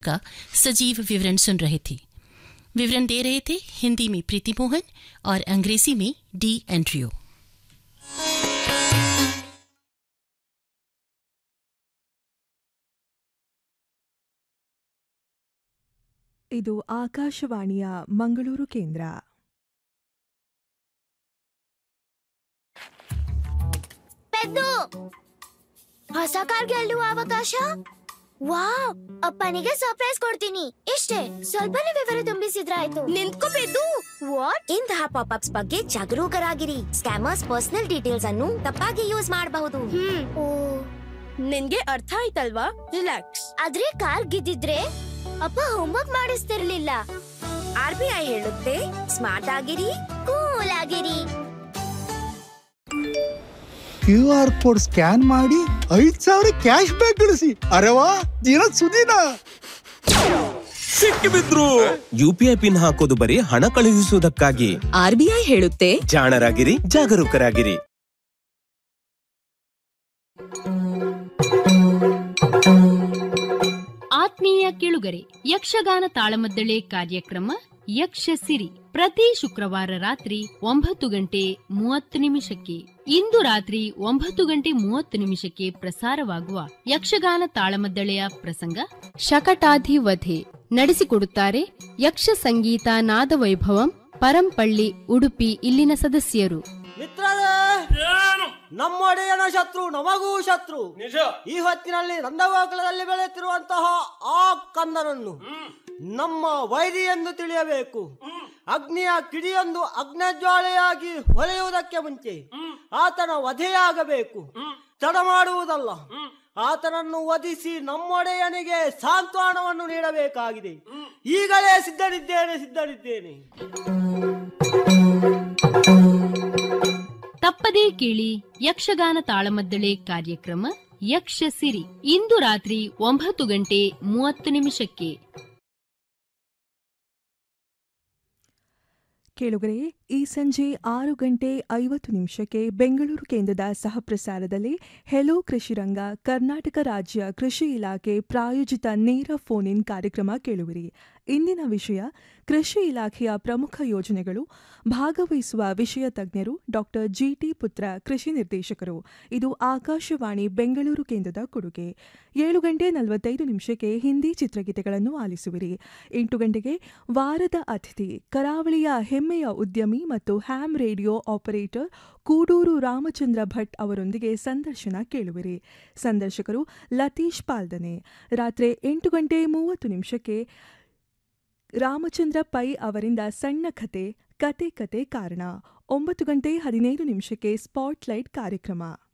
का सजीव विवरण सुन रहे थे विवरण दे रहे थे हिंदी में प्रीति मोहन और अंग्रेजी में डी एंड्रियो ಇದು ಆಕಾಶವಾಣಿಯ ಮಂಗಳೂರು ಕೇಂದ್ರ ಪೆದ್ದು ಹೊಸ ಕಾರ್ ಗೆಲ್ಲುವ ಅವಕಾಶ ವಾವ್ ಅಪ್ಪನಿಗೆ ಸರ್ಪ್ರೈಸ್ ಕೊಡ್ತೀನಿ ಇಷ್ಟೇ ಸ್ವಲ್ಪನೇ ವಿವರ ತುಂಬಿಸಿದ್ರಾಯ್ತು ನಿಂತ್ಕೋ ಪೆದ್ದು ವಾಟ್ ಇಂತಹ ಪಾಪ್ಅಪ್ಸ್ ಬಗ್ಗೆ ಜಾಗರೂಕರಾಗಿರಿ ಸ್ಕ್ಯಾಮರ್ಸ್ ಪರ್ಸನಲ್ ಡೀಟೇಲ್ಸ್ ಅನ್ನು ತಪ್ಪಾಗಿ ಯೂಸ್ ಮಾಡಬಹುದು ಓ ನಿನ್ಗೆ ಅರ್ಥ ಆಯ್ತಲ್ವಾ ರಿಲ್ಯಾಕ್ಸ್ ಆದ್ರೆ ಕಾರ್ ಗೆದ್ದಿದ್ರೆ ಅಪ್ಪ ಹೋಮ್ವರ್ಕ್ ಮಾಡಿಸ್ತಿರ್ಲಿಲ್ಲ ಆರ್ ಬಿ ಐ ಹೇಳುತ್ತೆ ಸ್ಮಾರ್ಟ್ ಆಗಿರಿ ಕೂಲ್ ಆಗಿರಿ ಕ್ಯೂ ಆರ್ ಕೋಡ್ ಸ್ಕ್ಯಾನ್ ಮಾಡಿ ಐದ್ ಸಾವಿರ ಕ್ಯಾಶ್ ಬ್ಯಾಕ್ ಗಳಿಸಿ ಅರೆ ವಾ ದಿನ ಸುದಿನ ಸಿಕ್ಕಿಬಿದ್ರು ಯುಪಿಐ ಪಿನ್ ಹಾಕೋದು ಬರೀ ಹಣ ಕಳುಹಿಸುವುದಕ್ಕಾಗಿ ಆರ್ಬಿಐ ಹೇಳುತ್ತೆ ಜಾಣರಾಗಿರಿ ಜಾಗರೂಕರಾಗಿರಿ ಆತ್ಮೀಯ ಕೇಳುಗರೆ ಯಕ್ಷಗಾನ ತಾಳಮದ್ದಳೆ ಕಾರ್ಯಕ್ರಮ ಯಕ್ಷ ಸಿರಿ ಪ್ರತಿ ಶುಕ್ರವಾರ ರಾತ್ರಿ ಒಂಬತ್ತು ಗಂಟೆ ಮೂವತ್ತು ನಿಮಿಷಕ್ಕೆ ಇಂದು ರಾತ್ರಿ ಒಂಬತ್ತು ಗಂಟೆ ಮೂವತ್ತು ನಿಮಿಷಕ್ಕೆ ಪ್ರಸಾರವಾಗುವ ಯಕ್ಷಗಾನ ತಾಳಮದ್ದಳೆಯ ಪ್ರಸಂಗ ಶಕಟಾಧಿವಧೆ ನಡೆಸಿಕೊಡುತ್ತಾರೆ ಯಕ್ಷ ಸಂಗೀತ ನಾದವೈಭವಂ ಪರಂಪಳ್ಳಿ ಉಡುಪಿ ಇಲ್ಲಿನ ಸದಸ್ಯರು ಮಿತ್ರರೇ ನಮ್ಮೊಡೆಯನ ಶತ್ರು ನಮಗೂ ಶತ್ರು ಈ ಹೊತ್ತಿನಲ್ಲಿ ನಂದಗೋಕುಲದಲ್ಲಿ ಬೆಳೆಯುತ್ತಿರುವಂತಹ ಆ ಕಂದನನ್ನು ನಮ್ಮ ವೈರಿ ಎಂದು ತಿಳಿಯಬೇಕು ಅಗ್ನಿಯ ಕಿಡಿಯೊಂದು ಅಗ್ನಜ್ವಾಲೆಯಾಗಿ ಹೊಳೆಯುವುದಕ್ಕೆ ಮುಂಚೆ ಆತನ ವಧೆಯಾಗಬೇಕು ತಡ ಮಾಡುವುದಲ್ಲ ಆತನನ್ನು ವಧಿಸಿ ನಮ್ಮೊಡೆಯನಿಗೆ ಸಾಂತ್ವನವನ್ನು ನೀಡಬೇಕಾಗಿದೆ ಈಗಲೇ ಸಿದ್ಧನಿದ್ದೇನೆ ಸಿದ್ಧನಿದ್ದೇನೆ ತಪ್ಪದೇ ಕೇಳಿ ಯಕ್ಷಗಾನ ತಾಳಮದ್ದಳೆ ಕಾರ್ಯಕ್ರಮ ಯಕ್ಷ ಸಿರಿ ಇಂದು ರಾತ್ರಿ ಒಂಬತ್ತು ಗಂಟೆ ಮೂವತ್ತು ನಿಮಿಷಕ್ಕೆ ಕೇಳುಗರೆ ಈ ಸಂಜೆ ಆರು ಗಂಟೆ ಐವತ್ತು ನಿಮಿಷಕ್ಕೆ ಬೆಂಗಳೂರು ಕೇಂದ್ರದ ಸಹಪ್ರಸಾರದಲ್ಲಿ ಹೆಲೋ ಕೃಷಿರಂಗ ಕರ್ನಾಟಕ ರಾಜ್ಯ ಕೃಷಿ ಇಲಾಖೆ ಪ್ರಾಯೋಜಿತ ನೇರ ಫೋನ್ ಇನ್ ಕಾರ್ಯಕ್ರಮ ಕೇಳುವಿರಿ ಇಂದಿನ ವಿಷಯ ಕೃಷಿ ಇಲಾಖೆಯ ಪ್ರಮುಖ ಯೋಜನೆಗಳು ಭಾಗವಹಿಸುವ ವಿಷಯ ತಜ್ಞರು ಡಾಕ್ಟರ್ ಜಿಟಿ ಪುತ್ರ ಕೃಷಿ ನಿರ್ದೇಶಕರು ಇದು ಆಕಾಶವಾಣಿ ಬೆಂಗಳೂರು ಕೇಂದ್ರದ ಕೊಡುಗೆ ಏಳು ಗಂಟೆ ನಲವತ್ತೈದು ನಿಮಿಷಕ್ಕೆ ಹಿಂದಿ ಚಿತ್ರಗೀತೆಗಳನ್ನು ಆಲಿಸುವಿರಿ ಎಂಟು ಗಂಟೆಗೆ ವಾರದ ಅತಿಥಿ ಕರಾವಳಿಯ ಹೆಮ್ಮೆಯ ಉದ್ಯಮಿ ಮತ್ತು ham radio operator Kuduru Ramachandra Bhat ಅವರೊಂದಿಗೆ ಸಂದರ್ಶನ ಕೇಳುವಿರಿ ಸಂದರ್ಶಕರು ಲತೀಶ್ ಪಾಲ್ದನೆ ರಾತ್ರಿ ಎಂಟು ಗಂಟೆ ಮೂವತ್ತು ನಿಮಿಷಕ್ಕೆ ರಾಮಚಂದ್ರ ಪೈ ಅವರಿಂದ ಸಣ್ಣ ಕತೆ ಕತೆ ಕತೆ ಕಾರಣ ಒಂಬತ್ತು ಗಂಟೆ ಹದಿನೈದು ನಿಮಿಷಕ್ಕೆ ಸ್ಪಾಟ್ಲೈಟ್ ಕಾರ್ಯಕ್ರಮ